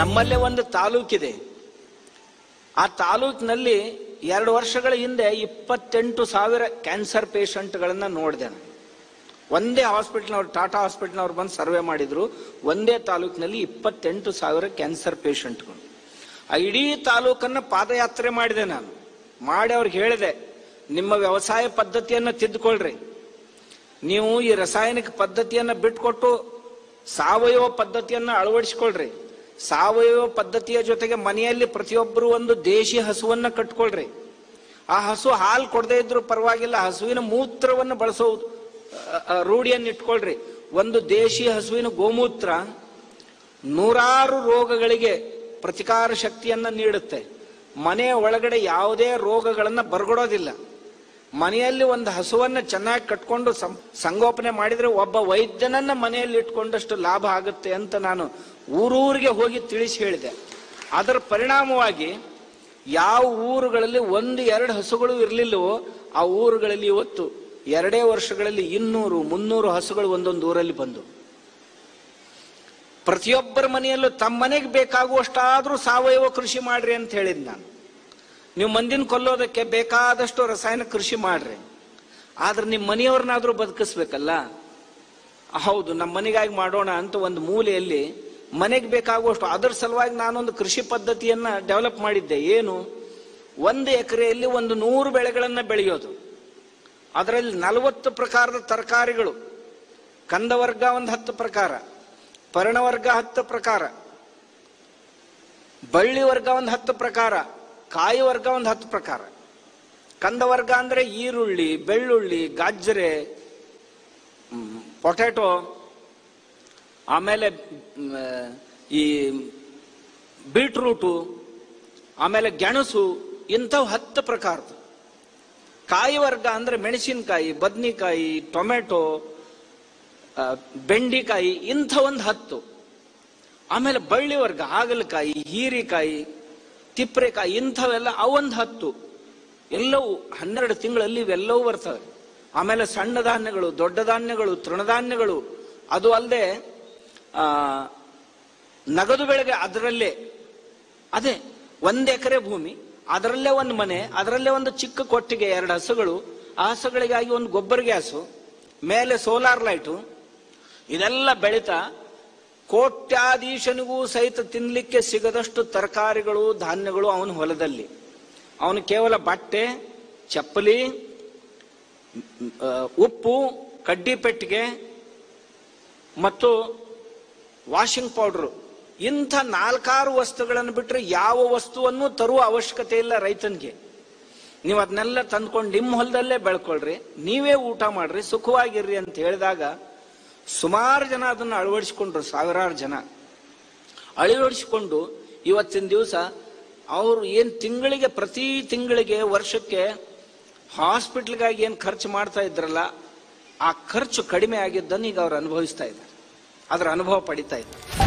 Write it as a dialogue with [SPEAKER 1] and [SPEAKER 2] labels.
[SPEAKER 1] ನಮ್ಮಲ್ಲೇ ಒಂದು ತಾಲೂಕಿದೆ ಆ ತಾಲೂಕಿನಲ್ಲಿ ಎರಡು ವರ್ಷಗಳ ಹಿಂದೆ ಇಪ್ಪತ್ತೆಂಟು ಸಾವಿರ ಕ್ಯಾನ್ಸರ್ ಪೇಷಂಟ್ಗಳನ್ನ ನೋಡಿದೆ ನಾನು ಒಂದೇ ಹಾಸ್ಪಿಟ್ಲ್ನವ್ರು ಟಾಟಾ ಹಾಸ್ಪಿಟ್ಲ್ನವ್ರು ಬಂದು ಸರ್ವೆ ಮಾಡಿದ್ರು ಒಂದೇ ತಾಲೂಕಿನಲ್ಲಿ ಇಪ್ಪತ್ತೆಂಟು ಸಾವಿರ ಕ್ಯಾನ್ಸರ್ ಪೇಷಂಟ್ಗಳು ಆ ಇಡೀ ತಾಲೂಕನ್ನ ಪಾದಯಾತ್ರೆ ಮಾಡಿದೆ ನಾನು ಮಾಡಿ ಅವ್ರಿಗೆ ಹೇಳಿದೆ ನಿಮ್ಮ ವ್ಯವಸಾಯ ಪದ್ಧತಿಯನ್ನ ತಿದ್ದುಕೊಳ್ರಿ ನೀವು ಈ ರಾಸಾಯನಿಕ ಪದ್ಧತಿಯನ್ನ ಬಿಟ್ಕೊಟ್ಟು ಸಾವಯವ ಪದ್ಧತಿಯನ್ನ ಅಳವಡಿಸ್ಕೊಳ್ರಿ ಸಾವಯವ ಪದ್ಧತಿಯ ಜೊತೆಗೆ ಮನೆಯಲ್ಲಿ ಪ್ರತಿಯೊಬ್ಬರು ಒಂದು ದೇಶಿ ಹಸುವನ್ನ ಕಟ್ಕೊಳ್ರಿ ಆ ಹಸು ಹಾಲು ಕೊಡದೇ ಇದ್ರು ಪರವಾಗಿಲ್ಲ ಹಸುವಿನ ಮೂತ್ರವನ್ನು ಬಳಸೋ ಅ, ಅ, ರೂಢಿಯನ್ನು ಇಟ್ಕೊಳ್ರಿ ಒಂದು ದೇಶಿ ಹಸುವಿನ ಗೋಮೂತ್ರ ನೂರಾರು ರೋಗಗಳಿಗೆ ಪ್ರತಿಕಾರ ಶಕ್ತಿಯನ್ನ ನೀಡುತ್ತೆ ಮನೆಯ ಒಳಗಡೆ ಯಾವುದೇ ರೋಗಗಳನ್ನ ಬರ್ಗೊಡೋದಿಲ್ಲ ಮನೆಯಲ್ಲಿ ಒಂದು ಹಸುವನ್ನ ಚೆನ್ನಾಗಿ ಕಟ್ಕೊಂಡು ಸಂ- ಸಂಗೋಪನೆ ಮಾಡಿದ್ರೆ ಒಬ್ಬ ವೈದ್ಯನನ್ನ ಮನೆಯಲ್ಲಿ ಇಟ್ಕೊಂಡಷ್ಟು ಲಾಭ ಆಗುತ್ತೆ ಅಂತ ನಾನು ಊರೂರಿಗೆ ಹೋಗಿ ತಿಳಿಸಿ ಹೇಳಿದೆ ಅದರ ಪರಿಣಾಮವಾಗಿ ಯಾವ ಊರುಗಳಲ್ಲಿ ಒಂದು ಎರಡು ಹಸುಗಳು ಇರಲಿಲ್ಲವೋ ಆ ಊರುಗಳಲ್ಲಿ ಇವತ್ತು ಎರಡೇ ವರ್ಷಗಳಲ್ಲಿ ಇನ್ನೂರು ಮುನ್ನೂರು ಹಸುಗಳು ಒಂದೊಂದು ಊರಲ್ಲಿ ಬಂದು ಪ್ರತಿಯೊಬ್ಬರ ಮನೆಯಲ್ಲೂ ತಮ್ಮ ಮನೆಗೆ ಬೇಕಾಗುವಷ್ಟಾದ್ರೂ ಸಾವಯವ ಕೃಷಿ ಮಾಡ್ರಿ ಅಂತ ಹೇಳಿದ್ ನಾನು ನೀವು ಮಂದಿನ ಕೊಲ್ಲೋದಕ್ಕೆ ಬೇಕಾದಷ್ಟು ರಾಸಾಯನಿಕ ಕೃಷಿ ಮಾಡ್ರಿ ಆದ್ರೆ ನಿಮ್ಮ ಮನೆಯವ್ರನ್ನಾದ್ರೂ ಬದುಕಿಸ್ಬೇಕಲ್ಲ ಹೌದು ನಮ್ಮ ಮನೆಗಾಗಿ ಮಾಡೋಣ ಅಂತ ಒಂದು ಮೂಲೆಯಲ್ಲಿ ಮನೆಗೆ ಬೇಕಾಗುವಷ್ಟು ಅದರ ಸಲುವಾಗಿ ನಾನೊಂದು ಕೃಷಿ ಪದ್ಧತಿಯನ್ನ ಡೆವಲಪ್ ಮಾಡಿದ್ದೆ ಏನು ಒಂದು ಎಕರೆಯಲ್ಲಿ ಒಂದು ನೂರು ಬೆಳೆಗಳನ್ನ ಬೆಳೆಯೋದು ಅದರಲ್ಲಿ ನಲವತ್ತು ಪ್ರಕಾರದ ತರಕಾರಿಗಳು ಕಂದವರ್ಗ ಒಂದು ಹತ್ತು ಪ್ರಕಾರ ಪರ್ಣವರ್ಗ ಹತ್ತು ಪ್ರಕಾರ ಬಳ್ಳಿ ವರ್ಗ ಒಂದು ಹತ್ತು ಪ್ರಕಾರ ಕಾಯಿ ವರ್ಗ ಒಂದು ಹತ್ತು ಪ್ರಕಾರ ಕಂದವರ್ಗ ಅಂದ್ರೆ ಈರುಳ್ಳಿ ಬೆಳ್ಳುಳ್ಳಿ ಗಾಜರೆ ಪೊಟ್ಯಾಟೊ ಆಮೇಲೆ ಮ್, ಈ ಬೀಟ್ರೂಟು ಆಮೇಲೆ ಗೆಣಸು ಇಂಥವು ಹತ್ತು ಪ್ರಕಾರದ್ದು ಕಾಯಿ ವರ್ಗ ಅಂದ್ರೆ ಮೆಣಸಿನಕಾಯಿ ಬದ್ನಿಕಾಯಿ ಟೊಮೆಟೊ ಆ, ಬೆಂಡಿಕಾಯಿ ಇಂಥ ಒಂದು ಹತ್ತು ಆಮೇಲೆ ಬಳ್ಳಿ ವರ್ಗ ಹಾಗಲಕಾಯಿ ಹೀರಿಕಾಯಿ ತಿಪ್ರೆಕಾಯಿ ಇಂಥವೆಲ್ಲ ಅವೊಂದು ಹತ್ತು ಎಲ್ಲವೂ ಹನ್ನೆರಡು ತಿಂಗಳಲ್ಲಿ ಇವೆಲ್ಲವೂ ಬರ್ತವೆ ಆಮೇಲೆ ಸಣ್ಣ ಧಾನ್ಯಗಳು ದೊಡ್ಡ ಧಾನ್ಯಗಳು ತೃಣಧಾನ್ಯಗಳು ಅದು ಅಲ್ಲದೆ ಆ ನಗದು ಬೆಳೆಗೆ ಅದರಲ್ಲೇ ಅದೇ ಒಂದು ಎಕರೆ ಭೂಮಿ ಅದರಲ್ಲೇ ಒಂದು ಮನೆ ಅದರಲ್ಲೇ ಒಂದು ಚಿಕ್ಕ ಕೊಟ್ಟಿಗೆ ಎರಡು ಹಸುಗಳು ಆ ಹಸುಗಳಿಗಾಗಿ ಒಂದು ಗೊಬ್ಬರ ಗ್ಯಾಸು ಮೇಲೆ ಸೋಲಾರ್ ಲೈಟು ಇದೆಲ್ಲ ಬೆಳೀತಾ ಕೋಟ್ಯಾಧೀಶನಿಗೂ ಸಹಿತ ತಿನ್ಲಿಕ್ಕೆ ಸಿಗದಷ್ಟು ತರಕಾರಿಗಳು ಧಾನ್ಯಗಳು ಅವನ ಹೊಲದಲ್ಲಿ ಅವನು ಕೇವಲ ಬಟ್ಟೆ ಚಪ್ಪಲಿ ಆ, ಉಪ್ಪು ಕಡ್ಡಿ ಪೆಟ್ಟಿಗೆ ಮತ್ತು ವಾಷಿಂಗ್ ಪೌಡರ್ ಇಂಥ ನಾಲ್ಕಾರು ವಸ್ತುಗಳನ್ನು ಬಿಟ್ಟರೆ ಯಾವ ವಸ್ತುವನ್ನು ತರುವ ಅವಶ್ಯಕತೆ ಇಲ್ಲ ರೈತನಿಗೆ ನೀವು ಅದನ್ನೆಲ್ಲ ತಂದ್ಕೊಂಡು ನಿಮ್ಮ ಹೊಲದಲ್ಲೇ ಬೆಳ್ಕೊಳ್ರಿ ನೀವೇ ಊಟ ಮಾಡ್ರಿ ಸುಖವಾಗಿರ್ರಿ ಅಂತ ಹೇಳಿದಾಗ ಸುಮಾರು ಜನ ಅದನ್ನು ಅಳವಡಿಸಿಕೊಂಡ್ರು ಸಾವಿರಾರು ಜನ ಅಳವಡಿಸಿಕೊಂಡು ಇವತ್ತಿನ ದಿವಸ ಅವರು ಏನು ತಿಂಗಳಿಗೆ ಪ್ರತಿ ತಿಂಗಳಿಗೆ ವರ್ಷಕ್ಕೆ ಹಾಸ್ಪಿಟ್ಲ್ಗಾಗಿ ಏನು ಖರ್ಚು ಮಾಡ್ತಾ ಇದ್ರಲ್ಲ ಆ ಖರ್ಚು ಕಡಿಮೆ ಆಗಿದ್ದನ್ನು ಈಗ ಅವ್ರು ಅನುಭವಿಸ್ತಾ ಇದ್ದಾರೆ ಅದರ ಅನುಭವ ಪಡಿತಾ ಇದ್ದಾರೆ